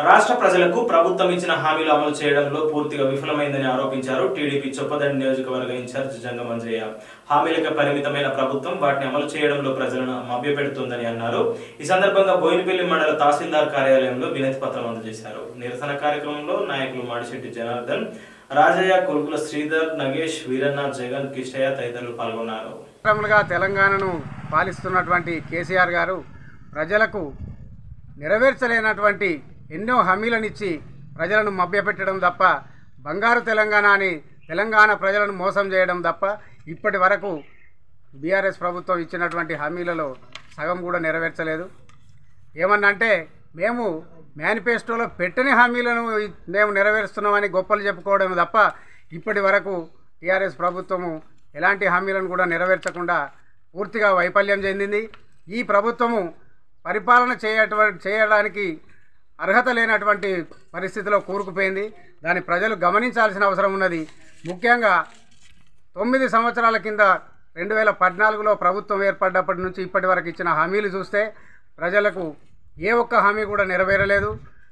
రాష్ట్ర ప్రజలకు ప్రభుత్వం ఇచ్చిన హామీలు అమలు చేయడంలో పూర్తిగా విఫలమైందని ఆరోపించారు టీడీపీ చొప్పదండి నియోజకవర్గ ఇన్ఛార్జ్ జంగమంజయ్య హామీలకు పరిమితమైన ప్రభుత్వం వాటిని అమలు చేయడంలో ప్రజలను మభ్యపెడుతుందని అన్నారు ఈ సందర్భంగా బోయినపల్లి మండల తహసీల్దార్ కార్యాలయంలో వినతి పత్రం అందజేశారు నిరసన కార్యక్రమంలో నాయకులు మాడిశెట్టి జనార్దన్ రాజయ్య కొలుకుల శ్రీధర్ నగేష్ వీరన్న జగన్ కిష్టయ్య తదితరులు పాల్గొన్నారు సంవత్సరములుగా తెలంగాణను పాలిస్తున్నటువంటి కేసీఆర్ గారు ప్రజలకు నెరవేర్చలేనటువంటి ఎన్నో హామీలనిచ్చి ప్రజలను మభ్యపెట్టడం తప్ప బంగారు తెలంగాణ అని తెలంగాణ ప్రజలను మోసం చేయడం తప్ప ఇప్పటి వరకు బీఆర్ఎస్ ప్రభుత్వం ఇచ్చినటువంటి హామీలలో సగం కూడా నెరవేర్చలేదు ఏమన్నంటే మేము మేనిఫెస్టోలో పెట్టని హామీలను మేము నెరవేరుస్తున్నామని గొప్పలు చెప్పుకోవడం తప్ప ఇప్పటి వరకు టీఆర్ఎస్ ప్రభుత్వము ఎలాంటి హామీలను కూడా నెరవేర్చకుండా పూర్తిగా వైఫల్యం చెందింది ఈ ప్రభుత్వము పరిపాలన చేయట చేయడానికి అర్హత లేనటువంటి పరిస్థితిలో కూరుకుపోయింది దాన్ని ప్రజలు గమనించాల్సిన అవసరం ఉన్నది ముఖ్యంగా తొమ్మిది సంవత్సరాల కింద రెండు వేల పద్నాలుగులో ప్రభుత్వం ఏర్పడ్డప్పటి నుంచి ఇప్పటి వరకు ఇచ్చిన హామీలు చూస్తే ప్రజలకు ఏ ఒక్క హామీ కూడా నెరవేరలేదు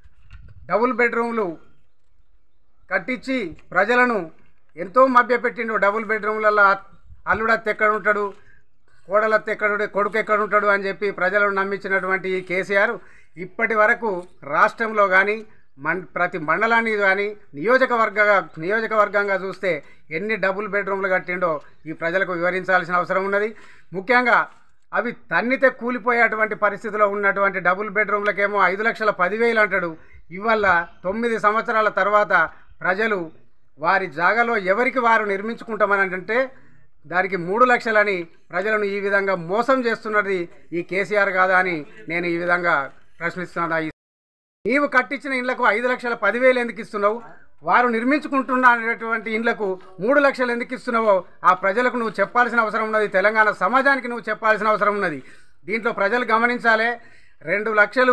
డబుల్ బెడ్రూమ్లు కట్టించి ప్రజలను ఎంతో మభ్యపెట్టిండు డబుల్ బెడ్రూమ్లలో అల్లుడత్త ఎక్కడ ఉంటాడు కోడలత్త ఎక్కడ కొడుకు ఎక్కడ ఉంటాడు అని చెప్పి ప్రజలను నమ్మించినటువంటి ఈ కేసీఆర్ ఇప్పటి వరకు రాష్ట్రంలో కానీ మన్ ప్రతి మండలాన్ని కానీ నియోజకవర్గ నియోజకవర్గంగా చూస్తే ఎన్ని డబుల్ బెడ్రూమ్లు కట్టిండో ఈ ప్రజలకు వివరించాల్సిన అవసరం ఉన్నది ముఖ్యంగా అవి తన్నితే కూలిపోయేటువంటి పరిస్థితిలో ఉన్నటువంటి డబుల్ బెడ్రూమ్లకేమో ఐదు లక్షల పదివేలు అంటాడు ఇవల్ల తొమ్మిది సంవత్సరాల తర్వాత ప్రజలు వారి జాగాలో ఎవరికి వారు నిర్మించుకుంటామని అంటే దానికి మూడు లక్షలని ప్రజలను ఈ విధంగా మోసం చేస్తున్నది ఈ కేసీఆర్ కాదా అని నేను ఈ విధంగా ప్రశ్నిస్తున్నా ఈ నీవు కట్టించిన ఇండ్లకు ఐదు లక్షల పదివేలు ఎందుకు ఇస్తున్నావు వారు నిర్మించుకుంటున్నటువంటి ఇండ్లకు మూడు లక్షలు ఎందుకు ఇస్తున్నావో ఆ ప్రజలకు నువ్వు చెప్పాల్సిన అవసరం ఉన్నది తెలంగాణ సమాజానికి నువ్వు చెప్పాల్సిన అవసరం ఉన్నది దీంట్లో ప్రజలు గమనించాలే రెండు లక్షలు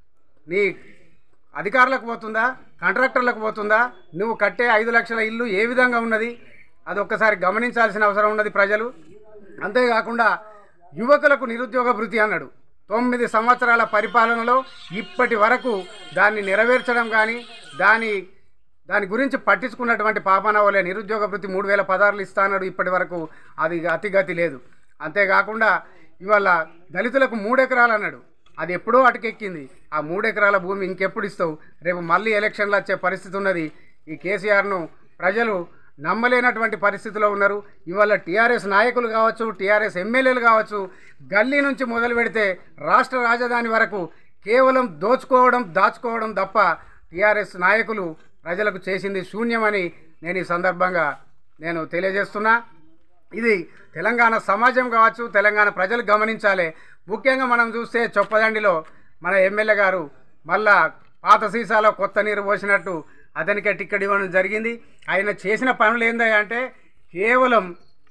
నీ అధికారులకు పోతుందా కాంట్రాక్టర్లకు పోతుందా నువ్వు కట్టే ఐదు లక్షల ఇల్లు ఏ విధంగా ఉన్నది అది ఒక్కసారి గమనించాల్సిన అవసరం ఉన్నది ప్రజలు అంతేకాకుండా యువకులకు నిరుద్యోగ భృతి అన్నాడు తొమ్మిది సంవత్సరాల పరిపాలనలో ఇప్పటి వరకు దాన్ని నెరవేర్చడం కానీ దాని దాని గురించి పట్టించుకున్నటువంటి పాపనవలే నిరుద్యోగ భృతి మూడు వేల పదార్లు ఇస్తానడు ఇప్పటి వరకు అది అతిగతి లేదు అంతేకాకుండా ఇవాళ దళితులకు మూడు ఎకరాలు అన్నాడు అది ఎప్పుడో అటుకెక్కింది ఆ మూడు ఎకరాల భూమి ఇంకెప్పుడు ఇస్తావు రేపు మళ్ళీ ఎలక్షన్లు వచ్చే పరిస్థితి ఉన్నది ఈ కేసీఆర్ను ప్రజలు నమ్మలేనటువంటి పరిస్థితిలో ఉన్నారు ఇవాళ టీఆర్ఎస్ నాయకులు కావచ్చు టీఆర్ఎస్ ఎమ్మెల్యేలు కావచ్చు గల్లీ నుంచి మొదలు పెడితే రాష్ట్ర రాజధాని వరకు కేవలం దోచుకోవడం దాచుకోవడం తప్ప టీఆర్ఎస్ నాయకులు ప్రజలకు చేసింది శూన్యమని నేను ఈ సందర్భంగా నేను తెలియజేస్తున్నా ఇది తెలంగాణ సమాజం కావచ్చు తెలంగాణ ప్రజలు గమనించాలి ముఖ్యంగా మనం చూస్తే చొప్పదండిలో మన ఎమ్మెల్యే గారు మళ్ళా పాత సీసాలో కొత్త నీరు పోసినట్టు అతనికే టిక్కెట్ ఇవ్వడం జరిగింది ఆయన చేసిన పనులు ఏందా అంటే కేవలం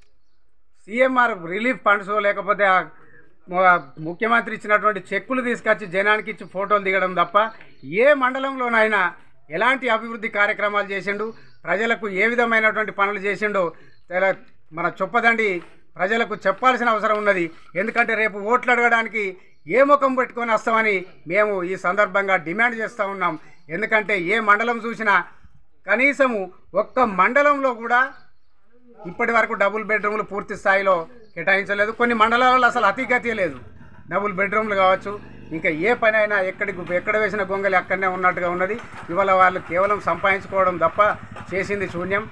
సీఎంఆర్ రిలీఫ్ ఫండ్స్ లేకపోతే ఆ ము- ముఖ్యమంత్రి ఇచ్చినటువంటి చెక్కులు తీసుకొచ్చి జనానికి ఇచ్చి ఫోటోలు దిగడం తప్ప ఏ మండలంలోనైనా ఎలాంటి అభివృద్ధి కార్యక్రమాలు చేసిండు ప్రజలకు ఏ విధమైనటువంటి పనులు చేసిండో తెల- మన చొప్పదండి ప్రజలకు చెప్పాల్సిన అవసరం ఉన్నది ఎందుకంటే రేపు ఓట్లు అడగడానికి ఏ ముఖం పెట్టుకొని వస్తామని మేము ఈ సందర్భంగా డిమాండ్ చేస్తూ ఉన్నాం ఎందుకంటే ఏ మండలం చూసినా కనీసము ఒక్క మండలంలో కూడా ఇప్పటి వరకు డబుల్ బెడ్రూమ్లు పూర్తి స్థాయిలో కేటాయించలేదు కొన్ని మండలాలలో అసలు అతిగతి లేదు డబుల్ బెడ్రూమ్లు కావచ్చు ఇంకా ఏ పని అయినా ఎక్కడికి ఎక్కడ వేసిన గొంగలి అక్కడనే ఉన్నట్టుగా ఉన్నది ఇవాళ వాళ్ళు కేవలం సంపాదించుకోవడం తప్ప చేసింది శూన్యం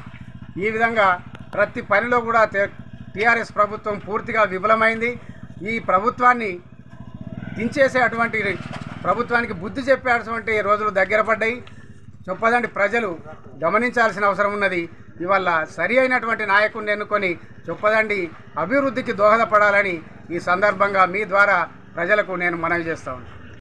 ఈ విధంగా ప్రతి పనిలో కూడా టీఆర్ఎస్ ప్రభుత్వం పూర్తిగా విఫలమైంది ఈ ప్రభుత్వాన్ని దించేసే అటువంటి ప్రభుత్వానికి బుద్ధి చెప్పేటువంటి రోజులు దగ్గర పడ్డాయి చొప్పదండి ప్రజలు గమనించాల్సిన అవసరం ఉన్నది ఇవాళ సరి అయినటువంటి నాయకుడిని ఎన్నుకొని చొప్పదండి అభివృద్ధికి దోహదపడాలని ఈ సందర్భంగా మీ ద్వారా ప్రజలకు నేను మనవి చేస్తా ఉన్నాను